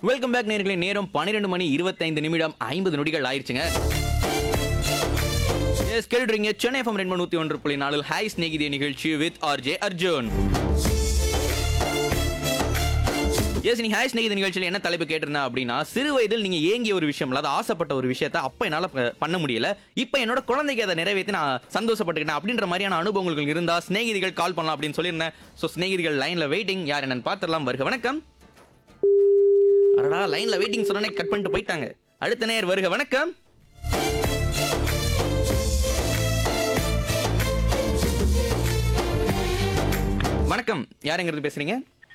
Welcome back நேர்களே நேரம் பன்னிரெண்டு மணி இருபத்தைந்து நிமிடம் ஐம்பது நொடிகள் ஆயிடுச்சுங்க எஸ் கேட்டுறீங்க சென்னை எஃப்எம் ரெண்டு நூத்தி ஒன்று புள்ளி நாலு ஹாய் ஸ்நேகிதே நிகழ்ச்சி வித் ஆர்ஜே அர்ஜுன் எஸ் நீங்க ஹாய் ஸ்நேகித நிகழ்ச்சியில் என்ன தலைப்பு கேட்டிருந்தா அப்படின்னா சிறு வயதில் நீங்க ஏங்கிய ஒரு விஷயம் அதாவது ஆசைப்பட்ட ஒரு விஷயத்த அப்ப என்னால ப- பண்ண முடியல இப்ப என்னோட குழந்தைக்கு அதை நிறைவேற்றி நான் சந்தோஷப்பட்டுக்கிட்டேன் அப்படின்ற மாதிரியான அனுபவங்கள் இருந்தா ஸ்நேகிதிகள் கால் பண்ணலாம் அப்படின்னு சொல்லியிருந்தேன் ஸோ ஸ்நேகிதிகள் லைன்ல வெயிட்டிங் யார் என்னன்னு பார்த்துடலாம் வருக வணக்கம் அடடா லைன்ல வெயிட்டிங் சொன்னே கட் பண்ணிட்டு போயிட்டாங்க அடுத்த நேர் வருக வணக்கம் வணக்கம் யாருங்கிறது பேசுறீங்க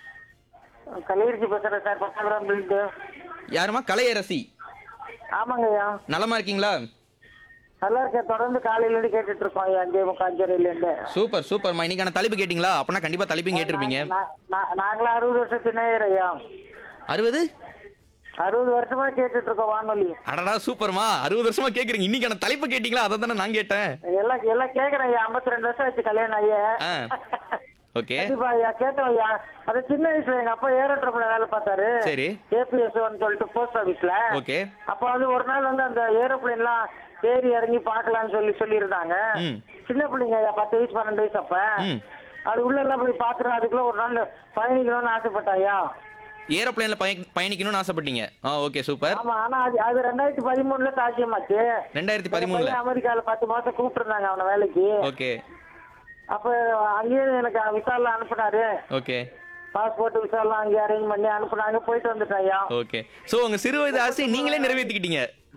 கலையரசி பேசுறேன் சார் பத்தாம் பில்டு யாருமா கலையரசி ஆமாங்கய்யா நலமா இருக்கீங்களா நல்லா இருக்கேன் தொடர்ந்து காலையில இருந்து கேட்டுட்டு இருக்கோம் ஐயா அஞ்சே முக்கால் அஞ்சரைல இருந்து சூப்பர் சூப்பர்மா இன்னைக்கான தலைப்பு கேட்டிங்களா அப்பனா கண்டிப்பா தலைப்பையும் கேட்டிருப்பீங்க நா- நா- நாங்களும் அறுபது வருஷத்து நேயர் ஐயா அறுபது அறுபது வருஷமா கேட்டுட்டு இருக்கோம் வானொலி அடடா சூப்பர்மா அறுபது வருஷமா கேக்குறீங்க இன்னைக்கான தலைப்பு கேட்டீங்களா அதை தானே நான் கேட்டேன் எல்லாம் எல்லாம் கேக்குறேன் ஐயா ஐம்பத்தி ரெண்டு வருஷம் ஆச்சு கல்யாணம் ஐயா ஆ. ஓகே கண்டிப்பா ஐயா கேட்டோம் ஐயா அது சின்ன வயசுல எங்க அப்பா ஏரோட்ரப்ல வேலை பார்த்தாரு சரி ஏபிஎஸ் சொல்லிட்டு போஸ்ட் ஆபீஸ்ல ஓகே அப்ப வந்து ஒரு நாள் வந்து அந்த ஏரோப்ளேன்லாம் ஏறி இறங்கி பார்க்கலாம்னு சொல்லி சொல்லியிருந்தாங்க ம். சின்ன பிள்ளைங்க ஐயா பத்து வயசு பன்னெண்டு வயசு அப்ப ம். அது உள்ள எல்லாம் போய் பாத்துறோம் அதுக்குள்ள ஒரு நாள் பயணிக்கணும்னு ஆசைப்பட்டாயா ஏரோப்ளேன்ல பயணிக்கணும்னு ஆசைப்பட்டீங்க ஆ ஓகே சூப்பர் ஆமா ஆனா அது அது ரெண்டாயிரத்தி பதிமூணுல சாத்தியமாச்சு ரெண்டாயிரத்தி பதிமூணுல பையன் அமெரிக்கால பத்து மாசம் கூப்பிட்டு இருந்தாங்க அவன வேலைக்கு ஓகே அப்ப அங்கேயே எனக்கு விசால அனுப்புனாரு ஓகே பாஸ்போர்ட் விசாலாம் அங்கேயே அரேஞ்ச் பண்ணி அனுப்புனாங்க போயிட்டு வந்துட்டேன் ஐயா ஓகே சோ உங்க சிறு வயது ஆசை நீங்களே நிறைவேற்றிக்கிட்டீங்க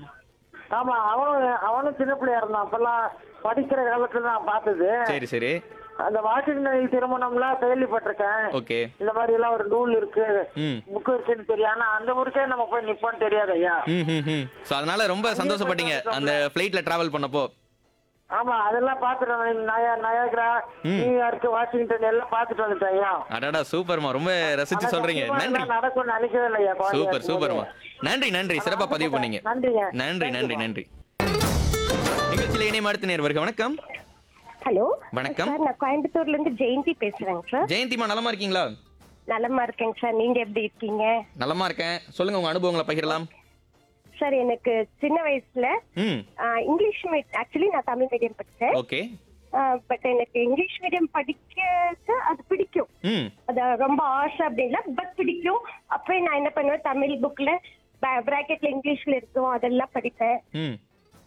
ஆமா அவனும் அவனும் சின்ன பிள்ளையா இருந்தான் அப்பெல்லாம் படிக்கிற காலத்துல நான் பார்த்தது சரி சரி அந்த வாஷிங்டன் திருமணம்லாம் கேள்விப்பட்டிருக்கேன் ஓகே இந்த மாதிரி எல்லாம் ஒரு நூல் இருக்கு ம் புக்கு இருக்குன்னு தெரியும் ஆனா அந்த ஊருக்கே நம்ம போய் நிப்போம்னு தெரியாது ஐயா ம் ம் ம் ஸோ அதனால ரொம்ப சந்தோஷப்பட்டீங்க அந்த ஃப்ளைட்ல டிராவல் பண்ணப்போ ஆமா அதெல்லாம் பாத்துட்டு நயா நயாகரா நியூயார்க் வாஷிங்டன் எல்லாம் பாத்துட்டு வந்துட்டேன் ஐயா அடடா சூப்பர்மா ரொம்ப ரசிச்சு சொல்றீங்க ஆனா நன்றி சத்தியமா நடக்கும்னு நினைக்கவே இல்லையா குழந்தையா சூப்பர் இருக்கும்போது. சூப்பர்மா நன்றி நன்றி சிறப்பா பதிவு பண்ணீங்க நன்றிங்க நன்றி நன்றி நன்றி நிகழ்ச்சியில் இணையம் அடுத்த நேர் வருக வணக்கம் ஹலோ வணக்கம். சார் நான் கோயம்புத்தூர்ல இருந்து ஜெயந்தி பேசுறேங்க சார் ஜெயந்திமா நலமா இருக்கீங்களா நலமா இருக்கேங்க சார் நீங்க எப்படி இருக்கீங்க நலமா இருக்கேன் சொல்லுங்க உங்க அனுபவங்களை பகிரலாம் சார் எனக்கு சின்ன வயசுல ம் ஆஹ், இங்கிலீஷ் ஆக்சுவலி நான் தமிழ் மீடியம் படிச்சேன் ஓகே பட் எனக்கு இங்கிலீஷ் மீடியம் படிக்க அது பிடிக்கும் ம் அது ரொம்ப ஆசை அப்படின்னா பட் பிடிக்கும் அப்பவே நான் என்ன பண்ணுவேன் தமிழ் புக்ல பிராக்கெட்ல இங்கிலீஷ்ல இருக்கும் அதெல்லாம் படிப்பேன் ம்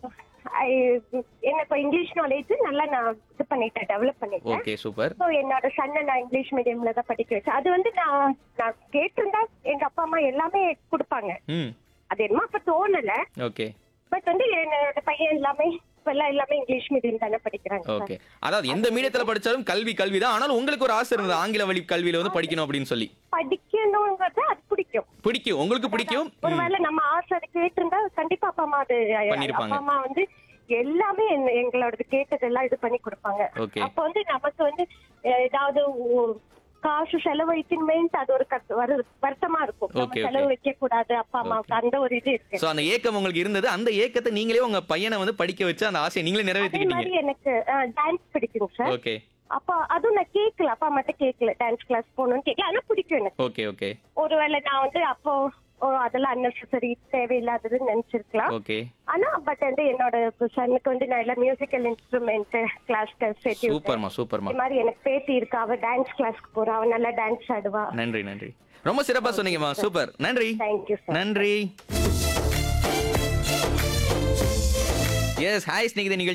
I- எனக்கு இங்கிலீஷ் நாலேஜ் நல்லா நான் இது பண்ணிட்டேன் டெவலப் பண்ணிட்டேன் ஓகே சூப்பர் ஸோ என்னோட சன்னை நான் இங்கிலீஷ் மீடியம்ல தான் படிக்க வச்சேன் அது வந்து நான் நான் கேட்டிருந்தா எங்க அப்பா அம்மா எல்லாமே கொடுப்பாங்க ம் அது என்னமோ அப்ப தோணல ஓகே பட் வந்து என்னோட பையன் எல்லாமே இப்ப எல்லாம் எல்லாமே இங்கிலீஷ் மீடியம் தானே படிக்கிறாங்க sir. ஓகே அதாவது எந்த மீடியத்துல படிச்சாலும் கல்வி கல்வி தான் ஆனாலும் உங்களுக்கு ஒரு ஆசை இருந்தது ஆங்கில வழி கல்வியில வந்து படிக்கணும் அப்படின்னு சொல்லி படிக்கணுங்கிறது அது பிடிக்கும் பிடிக்கும் உங்களுக்கு பிடிக்கும் ம். ஒருவேளை நம்ம ஆசை அது கேட்டிருந்தா கண்டிப்பா அப்பா அம்மா அது பண்ணிருப்பாங்க. அப்பா அம்மா வந்து எல்லாமே என்ன- எங்களோடது கேட்டதெல்லாம் இது பண்ணி கொடுப்பாங்க Okay. அப்ப வந்து நமக்கு வந்து அஹ், ஏதாவது ஒ- காசு செலவழிக்கணுமே அது ஒரு கஷ்ட- வரு- வருத்தமா இருக்கும் நம்ம Okay, okay. செலவு வைக்க கூடாது அப்பா அம்மாவுக்கு அந்த ஒரு இது இருக்கு சோ அந்த ஏக்கம் உங்களுக்கு இருந்தது அந்த ஏக்கத்தை நீங்களே உங்க பையனை வந்து படிக்க வச்சு அந்த ஆசையை நீங்களே அதே நிறைவேற்றிக்கிட்டீங்க மாதிரி எனக்கு டான்ஸ் பிடிக்கும் சார் ஓகே அப்ப அதுவும் நான் கேட்கல அப்பா மட்டும் கேட்கல டான்ஸ் கிளாஸ் போகணும்னு கேட்கல ஆனா பிடிக்கும் எனக்கு ஓகே ஓகே ஒருவேளை நான் வந்து அப்போ ஓ அதெல்லாம் அன்னெசரி தேவையில்லாததுன்னு நினைச்சிருக்கலாம் ஓகே ஆனா பட் வந்து என்னோட சனுக்கு வந்து நான் எல்லாம் மியூசிக்கல் இன்ஸ்ட்ருமெண்ட் கிளாஸ் சேர்த்து விட்டேன். சூப்பர்மா சூப்பர்மா இந்த மாதிரி எனக்கு பேத்தி இருக்கா அவ டான்ஸ் கிளாஸ்க்கு போறா அவ நல்லா டான்ஸ் ஆடுவா நன்றி நன்றி ரொம்ப சிறப்பா சொன்னீங்கம்மா சூப்பர் நன்றி தேங்க்யூ சார் நன்றி எஸ் ஹாய் ஸ்நேகித நிகழ்ச்சி